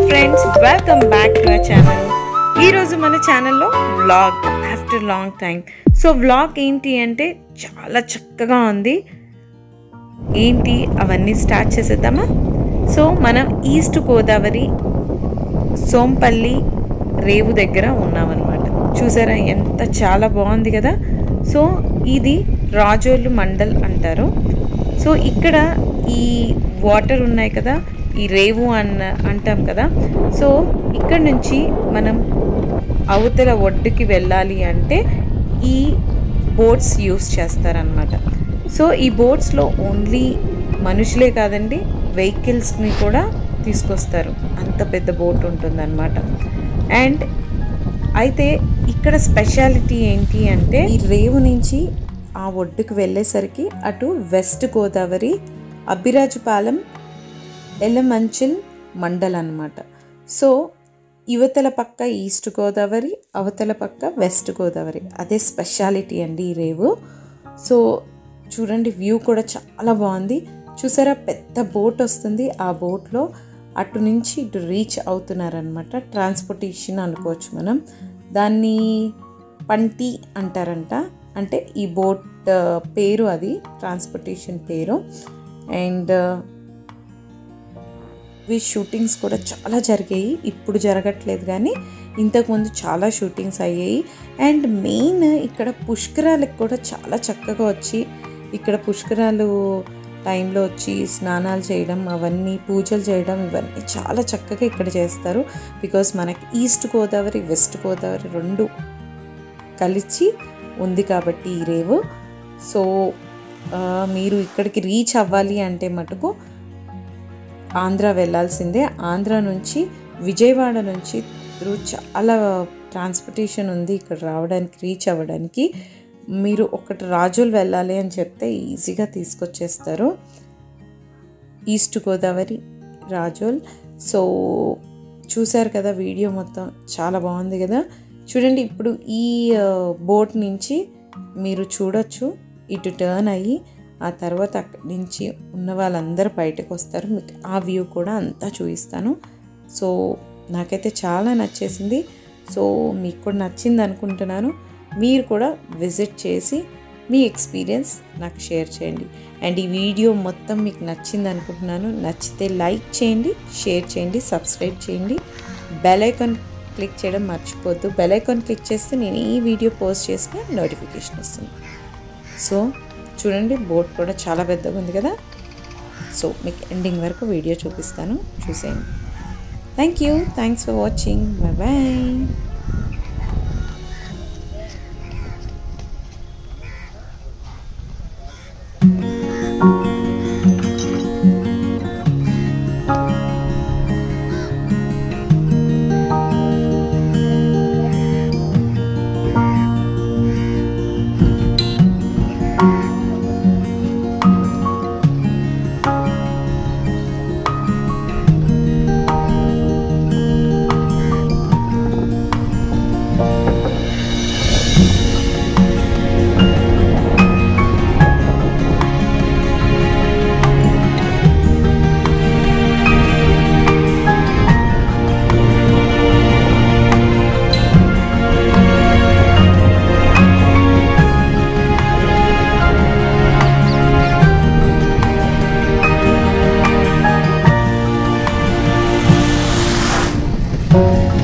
friends welcome back to our channel ఈరోజు మన ఛానల్లో vlog after long time so vlog ఏంటి అంటే చాలా చక్కగా ఉంది ఏంటి అవన్నీ స్టార్ట్ చేసేద్దామా సో మనం ఈస్ట్ గోదావరి సోంపల్లి రేవు దగ్గర ఉన్నామన్నమాట చూసారా ఎంత చాలా బాగుంది కదా సో ఇది రాజోలు మండల్ అంటారు సో ఇక్కడ ఈ వాటర్ ఉన్నాయి కదా ఈ రేవు అన్న అంటాం కదా సో ఇక్కడ నుంచి మనం అవతల ఒడ్డుకి వెళ్ళాలి అంటే ఈ బోట్స్ యూస్ చేస్తారనమాట సో ఈ బోట్స్లో ఓన్లీ మనుషులే కాదండి వెహికల్స్ని కూడా తీసుకొస్తారు అంత పెద్ద బోట్ ఉంటుందన్నమాట అండ్ అయితే ఇక్కడ స్పెషాలిటీ ఏంటి అంటే ఈ రేవు నుంచి ఆ ఒడ్డుకు వెళ్ళేసరికి అటు వెస్ట్ గోదావరి అబ్బిరాజుపాలెం ఎలమంచిల్ మండల్ అన్నమాట సో యువతల పక్క ఈస్ట్ గోదావరి అవతల పక్క వెస్ట్ గోదావరి అదే స్పెషాలిటీ అండి ఈ రేవు సో చూడండి వ్యూ కూడా చాలా బాగుంది చూసారా పెద్ద బోట్ వస్తుంది ఆ బోట్లో అటు నుంచి ఇటు రీచ్ అవుతున్నారనమాట ట్రాన్స్పోర్టేషన్ అనుకోవచ్చు మనం దాన్ని పంటి అంటారంట అంటే ఈ బోట్ ఆ, పేరు అది ట్రాన్స్పోర్టేషన్ పేరు అండ్ ఇవి షూటింగ్స్ కూడా చాలా జరిగాయి ఇప్పుడు జరగట్లేదు కానీ ఇంతకుముందు చాలా షూటింగ్స్ అయ్యాయి అండ్ మెయిన్ ఇక్కడ పుష్కరాలకు కూడా చాలా చక్కగా వచ్చి ఇక్కడ పుష్కరాలు టైంలో వచ్చి స్నానాలు చేయడం అవన్నీ పూజలు చేయడం ఇవన్నీ చాలా చక్కగా ఇక్కడ చేస్తారు బికాస్ మనకి ఈస్ట్ గోదావరి వెస్ట్ గోదావరి రెండు కలిసి ఉంది కాబట్టి ఈ రేవు సో ఆ, మీరు ఇక్కడికి రీచ్ అవ్వాలి అంటే మటుకు ఆంధ్ర వెళ్ళాల్సిందే ఆంధ్ర నుంచి విజయవాడ నుంచి త్రూ చాలా ట్రాన్స్పోర్టేషన్ ఉంది ఇక్కడ రావడానికి రీచ్ అవ్వడానికి మీరు ఒకటి రాజులు వెళ్ళాలి అని చెప్తే ఈజీగా తీసుకొచ్చేస్తారు ఈస్ట్ గోదావరి రాజోల్ సో చూశారు కదా వీడియో మొత్తం చాలా బాగుంది కదా చూడండి ఇప్పుడు ఈ బోట్ నుంచి మీరు చూడొచ్చు ఇటు టర్న్ అయ్యి ఆ తర్వాత అక్కడి నుంచి ఉన్న వాళ్ళందరూ బయటకు వస్తారు మీకు ఆ వ్యూ కూడా అంతా చూపిస్తాను సో నాకైతే చాలా నచ్చేసింది సో మీకు కూడా నచ్చింది అనుకుంటున్నాను మీరు కూడా విజిట్ చేసి మీ ఎక్స్పీరియన్స్ నాకు షేర్ చేయండి అండ్ ఈ వీడియో మొత్తం మీకు నచ్చింది అనుకుంటున్నాను నచ్చితే లైక్ చేయండి షేర్ చేయండి సబ్స్క్రైబ్ చేయండి బెల్ ఐకాన్ క్లిక్ చేయడం మర్చిపోద్దు బెల్ ఐకాన్ క్లిక్ చేస్తే నేను ఈ వీడియో పోస్ట్ చేసిన నోటిఫికేషన్ వస్తుంది సో చూడండి బోట్ కూడా చాలా పెద్దగా ఉంది కదా సో మీకు ఎండింగ్ వరకు వీడియో చూపిస్తాను చూసేయండి thank you thanks for watching bye bye Thank